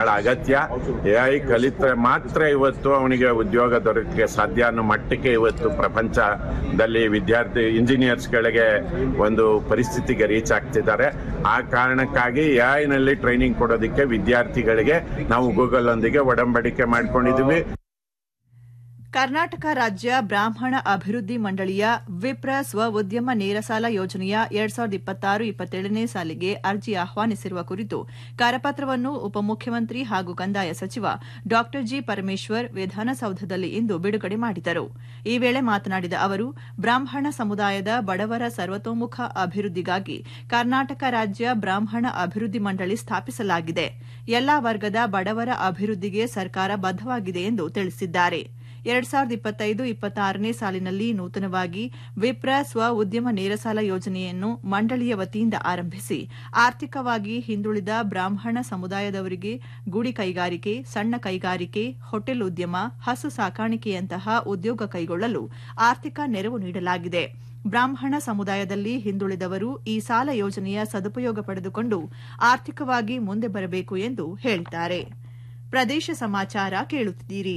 ಅಗತ್ಯ A I ಕಲಿತ್ರೆ ಮಾತ್ರ ಇವತ್ತು ಅವನಿಗೆ ಉದ್ಯೋಗ ದೊರಕಕ್ಕೆ ಸಾಧ್ಯ ಅನ್ನೋ ಮಟ್ಟಕ್ಕೆ ಇವತ್ತು ಪ್ರಪಂಚದಲ್ಲಿ ವಿದ್ಯಾರ್ಥಿ ಇಂಜಿನಿಯರ್ಸ್ಗಳಿಗೆ ಒಂದು ಪರಿಸ್ಥಿತಿಗೆ ರೀಚ್ ಆಗ್ತಿದ್ದಾರೆ ಆ ಕಾರಣಕ್ಕಾಗಿ ಎ ಐನಲ್ಲಿ ಟ್ರೈನಿಂಗ್ ಕೊಡೋದಕ್ಕೆ ವಿದ್ಯಾರ್ಥಿಗಳಿಗೆ ನಾವು ಗೂಗಲ್ ಒಂದಿಗೆ ಒಡಂಬಡಿಕೆ ಮಾಡ್ಕೊಂಡಿದೀವಿ ಕರ್ನಾಟಕ ರಾಜ್ಯ ಬ್ರಾಹ್ಮಣ ಅಭಿವೃದ್ಧಿ ಮಂಡಳಿಯ ವಿಪ್ರ ಸ್ವ ಉದ್ಯಮ ನೇರ ಸಾಲ ಯೋಜನೆಯ ಎರಡ್ ಸಾವಿರದ ಇಪ್ಪತ್ತಾರು ಇಪ್ಪತ್ತೇಳನೇ ಸಾಲಿಗೆ ಅರ್ಜಿ ಆಹ್ವಾನಿಸಿರುವ ಕುರಿತು ಕರಪತ್ರವನ್ನು ಉಪಮುಖ್ಯಮಂತ್ರಿ ಹಾಗೂ ಕಂದಾಯ ಸಚಿವ ಡಾ ಜಿ ಪರಮೇಶ್ವರ್ ವಿಧಾನಸೌಧದಲ್ಲಿ ಇಂದು ಬಿಡುಗಡೆ ಮಾಡಿದರು ಈ ವೇಳೆ ಮಾತನಾಡಿದ ಅವರು ಬ್ರಾಹ್ಮಣ ಸಮುದಾಯದ ಬಡವರ ಸರ್ವತೋಮುಖ ಅಭಿವೃದ್ಧಿಗಾಗಿ ಕರ್ನಾಟಕ ರಾಜ್ಯ ಬ್ರಾಹ್ಮಣ ಅಭಿವೃದ್ಧಿ ಮಂಡಳಿ ಸ್ಥಾಪಿಸಲಾಗಿದೆ ಎಲ್ಲಾ ವರ್ಗದ ಬಡವರ ಅಭಿವೃದ್ಧಿಗೆ ಸರ್ಕಾರ ಬದ್ದವಾಗಿದೆ ಎಂದು ತಿಳಿಸಿದ್ದಾರೆ ಎರಡ್ ಸಾವಿರದ ಇಪ್ಪತ್ತೈದು ಇಪ್ಪತ್ತಾರನೇ ಸಾಲಿನಲ್ಲಿ ನೂತನವಾಗಿ ವಿಪ್ರ ಸ್ವ ಉದ್ಯಮ ನೇರ ಸಾಲ ಯೋಜನೆಯನ್ನು ಮಂಡಳಿಯ ವತಿಯಿಂದ ಆರಂಭಿಸಿ ಆರ್ಥಿಕವಾಗಿ ಹಿಂದುಳಿದ ಬ್ರಾಹ್ಮಣ ಸಮುದಾಯದವರಿಗೆ ಗುಡಿ ಕೈಗಾರಿಕೆ ಸಣ್ಣ ಕೈಗಾರಿಕೆ ಹೋಟೆಲ್ ಉದ್ಯಮ ಹಸು ಸಾಕಾಣಿಕೆಯಂತಹ ಉದ್ಯೋಗ ಕೈಗೊಳ್ಳಲು ಆರ್ಥಿಕ ನೆರವು ನೀಡಲಾಗಿದೆ ಬ್ರಾಹ್ಮಣ ಸಮುದಾಯದಲ್ಲಿ ಹಿಂದುಳಿದವರು ಈ ಸಾಲ ಯೋಜನೆಯ ಸದುಪಯೋಗ ಪಡೆದುಕೊಂಡು ಆರ್ಥಿಕವಾಗಿ ಮುಂದೆ ಬರಬೇಕು ಎಂದು ಹೇಳಿದ್ದಾರೆ ಪ್ರದೇಶ ಸಮಾಚಾರ ಕೇಳುತ್ತಿದ್ದೀರಿ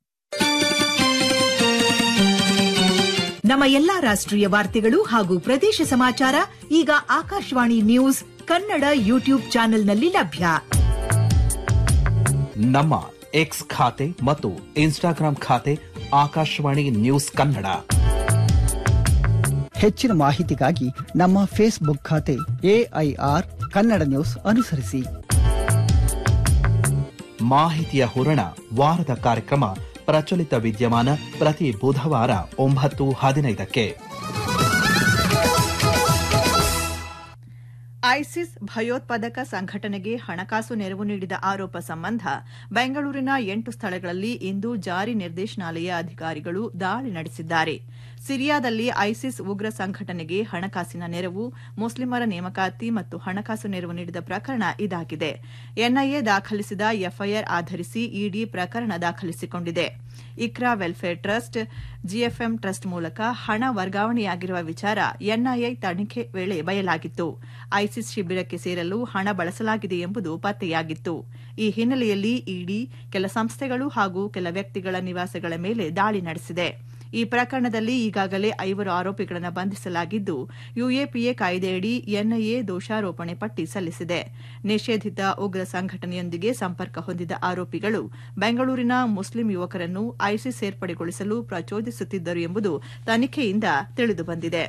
ನಮ್ಮ ಎಲ್ಲಾ ರಾಷ್ಟ್ರೀಯ ವಾರ್ತೆಗಳು ಹಾಗೂ ಪ್ರದೇಶ ಸಮಾಚಾರ ಈಗ ಆಕಾಶವಾಣಿ ನ್ಯೂಸ್ ಕನ್ನಡ ಯೂಟ್ಯೂಬ್ ಚಾನೆಲ್ನಲ್ಲಿ ಲಭ್ಯ ನಮ್ಮ ಎಕ್ಸ್ ಖಾತೆ ಮತ್ತು ಇನ್ಸ್ಟಾಗ್ರಾಂ ಖಾತೆ ಆಕಾಶವಾಣಿ ನ್ಯೂಸ್ ಕನ್ನಡ ಹೆಚ್ಚಿನ ಮಾಹಿತಿಗಾಗಿ ನಮ್ಮ ಫೇಸ್ಬುಕ್ ಖಾತೆ ಎಐಆರ್ ಕನ್ನಡ ನ್ಯೂಸ್ ಅನುಸರಿಸಿ ಮಾಹಿತಿಯ ಹೂರಣ ವಾರದ ಕಾರ್ಯಕ್ರಮ ಪ್ರಚಲಿತ ವಿದ್ಯಮಾನ ಪ್ರತಿ ಬುಧವಾರ ಒಂಬತ್ತು ಹದಿನೈದಕ್ಕೆ ಐಸಿಸ್ ಭಯೋತ್ಪಾದಕ ಸಂಘಟನೆಗೆ ಹಣಕಾಸು ನೆರವು ನೀಡಿದ ಆರೋಪ ಸಂಬಂಧ ಬೆಂಗಳೂರಿನ ಎಂಟು ಸ್ಥಳಗಳಲ್ಲಿ ಇಂದು ಜಾರಿ ನಿರ್ದೇಶನಾಲಯ ಅಧಿಕಾರಿಗಳು ದಾಳಿ ನಡೆಸಿದ್ದಾರೆ ಸಿರಿಯಾದಲ್ಲಿ ಐಸಿಸ್ ಉಗ್ರ ಸಂಘಟನೆಗೆ ಹಣಕಾಸಿನ ನೆರವು ಮುಸ್ಲಿಮರ ನೇಮಕಾತಿ ಮತ್ತು ಹಣಕಾಸು ನೆರವು ನೀಡಿದ ಪ್ರಕರಣ ಇದಾಗಿದೆ ಎನ್ಐಎ ದಾಖಲಿಸಿದ ಎಫ್ಐಆರ್ ಆಧರಿಸಿ ಇಡಿ ಪ್ರಕರಣ ದಾಖಲಿಸಿಕೊಂಡಿದೆ Iqra welfare trust GFM trust ಮೂಲಕ ಹಣ ವರ್ಗಾವಣೆಯಾಗಿರುವ ವಿಚಾರ ಎನ್ಐಎ ತನಿಖೆ ವೇಳೆ ಬಯಲಾಗಿತ್ತು ಐಸಿಸ್ ಶಿಬಿರಕ್ಕೆ ಸೇರಲು ಹಣ ಬಳಸಲಾಗಿದೆ ಎಂಬುದು ಪತ್ತೆಯಾಗಿತ್ತು ಈ ಹಿನ್ನೆಲೆಯಲ್ಲಿ ಇಡಿ ಕೆಲ ಸಂಸ್ಥೆಗಳು ಹಾಗೂ ಕೆಲ ವ್ಯಕ್ತಿಗಳ ನಿವಾಸಗಳ ಮೇಲೆ ದಾಳಿ ನಡೆಸಿದೆ ಈ ಪ್ರಕರಣದಲ್ಲಿ ಈಗಾಗಲೇ ಐವರು ಆರೋಪಿಗಳನ್ನು ಬಂಧಿಸಲಾಗಿದ್ದು ಯುಎಪಿಎ ಕಾಯ್ದೆಯಡಿ ಎನ್ಐಎ ದೋಷಾರೋಪಣೆ ಪಟ್ಟಿ ಸಲ್ಲಿಸಿದೆ ನಿಷೇಧಿತ ಉಗ್ರ ಸಂಘಟನೆಯೊಂದಿಗೆ ಸಂಪರ್ಕ ಹೊಂದಿದ ಆರೋಪಿಗಳು ಬೆಂಗಳೂರಿನ ಮುಸ್ಲಿಂ ಯುವಕರನ್ನು ಐಸಿಸ್ ಸೇರ್ಪಡೆಗೊಳಿಸಲು ಪ್ರಚೋದಿಸುತ್ತಿದ್ದರು ಎಂಬುದು ತನಿಖೆಯಿಂದ ತಿಳಿದುಬಂದಿದೆ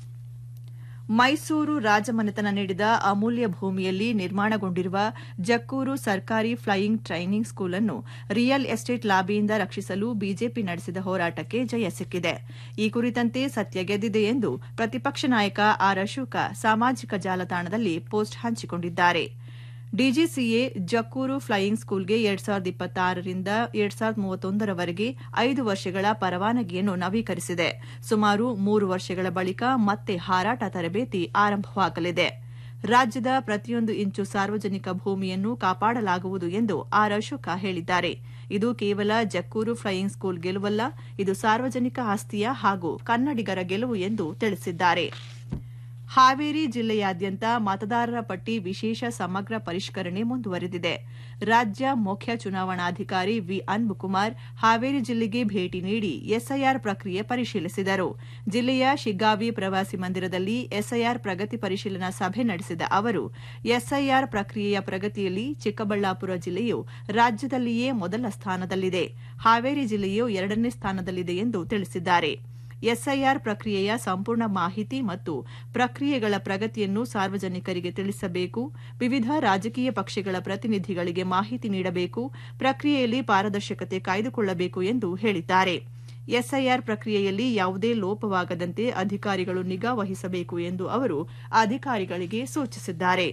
ಮೈಸೂರು ರಾಜಮನೆತನ ನೀಡಿದ ಅಮೂಲ್ಯ ಭೂಮಿಯಲ್ಲಿ ನಿರ್ಮಾಣಗೊಂಡಿರುವ ಜಕ್ಕೂರು ಸರ್ಕಾರಿ ಫ್ಲೈಯಿಂಗ್ ಟ್ರೈನಿಂಗ್ ಸ್ಕೂಲ್ ಅನ್ನು ರಿಯಲ್ ಎಸ್ಟೇಟ್ ಲಾಬಿಯಿಂದ ರಕ್ಷಿಸಲು ಬಿಜೆಪಿ ನಡೆಸಿದ ಹೋರಾಟಕ್ಕೆ ಜಯ ಸಿಕ್ಕಿದೆ ಈ ಕುರಿತಂತೆ ಸತ್ಯ ಗೆದ್ದಿದೆ ಎಂದು ಪ್ರತಿಪಕ್ಷ ನಾಯಕ ಆರ್ ಅಶೋಕ ಸಾಮಾಜಿಕ ಜಾಲತಾಣದಲ್ಲಿ ಪೋಸ್ಟ್ ಹಂಚಿಕೊಂಡಿದ್ದಾರೆ ಡಿಜಿಸಿಎ ಜಕ್ಕೂರು ಫ್ಲೈಯಿಂಗ್ ಸ್ಕೂಲ್ಗೆ ಎರಡ್ ಸಾವಿರದ ಇಪ್ಪತ್ತಾರರಿಂದ ಎರಡ್ ಸಾವಿರದ ಮೂವತ್ತೊಂದರವರೆಗೆ ಐದು ವರ್ಷಗಳ ಪರವಾನಗಿಯನ್ನು ನವೀಕರಿಸಿದೆ ಸುಮಾರು ಮೂರು ವರ್ಷಗಳ ಬಳಿಕ ಮತ್ತೆ ಹಾರಾಟ ತರಬೇತಿ ಆರಂಭವಾಗಲಿದೆ ರಾಜ್ಯದ ಪ್ರತಿಯೊಂದು ಇಂಚು ಸಾರ್ವಜನಿಕ ಭೂಮಿಯನ್ನು ಕಾಪಾಡಲಾಗುವುದು ಎಂದು ಆರ್ ಅಶೋಕ ಹೇಳಿದ್ದಾರೆ ಇದು ಕೇವಲ ಜಕ್ಕೂರು ಫ್ಲೈಯಿಂಗ್ ಸ್ಕೂಲ್ ಗೆಲುವಲ್ಲ ಇದು ಸಾರ್ವಜನಿಕ ಆಸ್ತಿಯ ಹಾಗೂ ಕನ್ನಡಿಗರ ಗೆಲುವು ಎಂದು ತಿಳಿಸಿದ್ದಾರೆ ಹಾವೇರಿ ಜಿಲ್ಲೆಯಾದ್ಯಂತ ಮತದಾರರ ಪಟ್ಟಿ ವಿಶೇಷ ಸಮಗ್ರ ಪರಿಷ್ಕರಣೆ ಮುಂದುವರೆದಿದೆ ರಾಜ್ಯ ಮುಖ್ಯ ಚುನಾವಣಾಧಿಕಾರಿ ವಿ ಅನ್ಬುಕುಮಾರ್ ಹಾವೇರಿ ಜಿಲ್ಲೆಗೆ ಭೇಟಿ ನೀಡಿ ಎಸ್ಐಆರ್ ಪ್ರಕ್ರಿಯೆ ಪರಿಶೀಲಿಸಿದರು ಜಿಲ್ಲೆಯ ಶಿಗ್ಗಾವಿ ಪ್ರವಾಸಿ ಮಂದಿರದಲ್ಲಿ ಎಸ್ಐಆರ್ ಪ್ರಗತಿ ಪರಿಶೀಲನಾ ಸಭೆ ನಡೆಸಿದ ಅವರು ಎಸ್ಐಆರ್ ಪ್ರಕ್ರಿಯೆಯ ಪ್ರಗತಿಯಲ್ಲಿ ಚಿಕ್ಕಬಳ್ಳಾಪುರ ಜಿಲ್ಲೆಯು ರಾಜ್ಯದಲ್ಲಿಯೇ ಮೊದಲ ಸ್ಥಾನದಲ್ಲಿದೆ ಹಾವೇರಿ ಜಿಲ್ಲೆಯು ಎರಡನೇ ಸ್ಥಾನದಲ್ಲಿದೆ ಎಂದು ತಿಳಿಸಿದ್ದಾರೆ ಎಸ್ಐಆರ್ ಪ್ರಕ್ರಿಯೆಯ ಸಂಪೂರ್ಣ ಮಾಹಿತಿ ಮತ್ತು ಪ್ರಕ್ರಿಯೆಗಳ ಪ್ರಗತಿಯನ್ನು ಸಾರ್ವಜನಿಕರಿಗೆ ತಿಳಿಸಬೇಕು ವಿವಿಧ ರಾಜಕೀಯ ಪಕ್ಷಗಳ ಪ್ರತಿನಿಧಿಗಳಿಗೆ ಮಾಹಿತಿ ನೀಡಬೇಕು ಪ್ರಕ್ರಿಯೆಯಲ್ಲಿ ಪಾರದರ್ಶಕತೆ ಕಾಯ್ದುಕೊಳ್ಳಬೇಕು ಎಂದು ಹೇಳಿದ್ದಾರೆ ಎಸ್ಐಆರ್ ಪ್ರಕ್ರಿಯೆಯಲ್ಲಿ ಯಾವುದೇ ಲೋಪವಾಗದಂತೆ ಅಧಿಕಾರಿಗಳು ನಿಗಾ ವಹಿಸಬೇಕು ಎಂದು ಅವರು ಅಧಿಕಾರಿಗಳಿಗೆ ಸೂಚಿಸಿದ್ದಾರೆ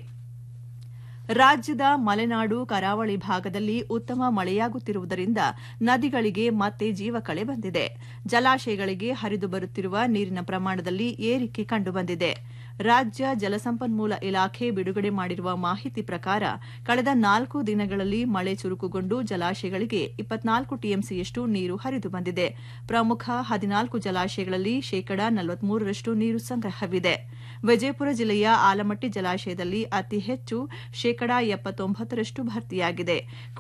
ರಾಜ್ಯದ ಮಲೆನಾಡು ಕರಾವಳಿ ಭಾಗದಲ್ಲಿ ಉತ್ತಮ ಮಳೆಯಾಗುತ್ತಿರುವುದರಿಂದ ನದಿಗಳಿಗೆ ಮತ್ತೆ ಜೀವಕಳೆ ಬಂದಿದೆ ಜಲಾಶಯಗಳಿಗೆ ಹರಿದು ಬರುತ್ತಿರುವ ನೀರಿನ ಪ್ರಮಾಣದಲ್ಲಿ ಏರಿಕೆ ಕಂಡುಬಂದಿದೆ ರಾಜ್ಯ ಜಲಸಂಪನ್ಮೂಲ ಇಲಾಖೆ ಬಿಡುಗಡೆ ಮಾಡಿರುವ ಮಾಹಿತಿ ಪ್ರಕಾರ ಕಳೆದ ನಾಲ್ಕು ದಿನಗಳಲ್ಲಿ ಮಳೆ ಚುರುಕುಗೊಂಡು ಜಲಾಶಯಗಳಿಗೆ ಇಪ್ಪತ್ನಾಲ್ಕು ಟಿಎಂಸಿಯಷ್ಟು ನೀರು ಹರಿದು ಬಂದಿದೆ ಪ್ರಮುಖ ಹದಿನಾಲ್ಕು ಜಲಾಶಯಗಳಲ್ಲಿ ಶೇಕಡಾ ನಲವತ್ಮೂರರಷ್ಟು ನೀರು ಸಂಗ್ರಹವಿದೆ ವಿಜಯಪುರ ಜಿಲ್ಲೆಯ ಆಲಮಟ್ಟಿ ಜಲಾಶಯದಲ್ಲಿ ಅತಿ ಹೆಚ್ಚು ಶೇಕಡಾ ಎಪ್ಪತ್ತೊಂಬತ್ತರಷ್ಟು ಭರ್ತಿಯಾಗಿದೆ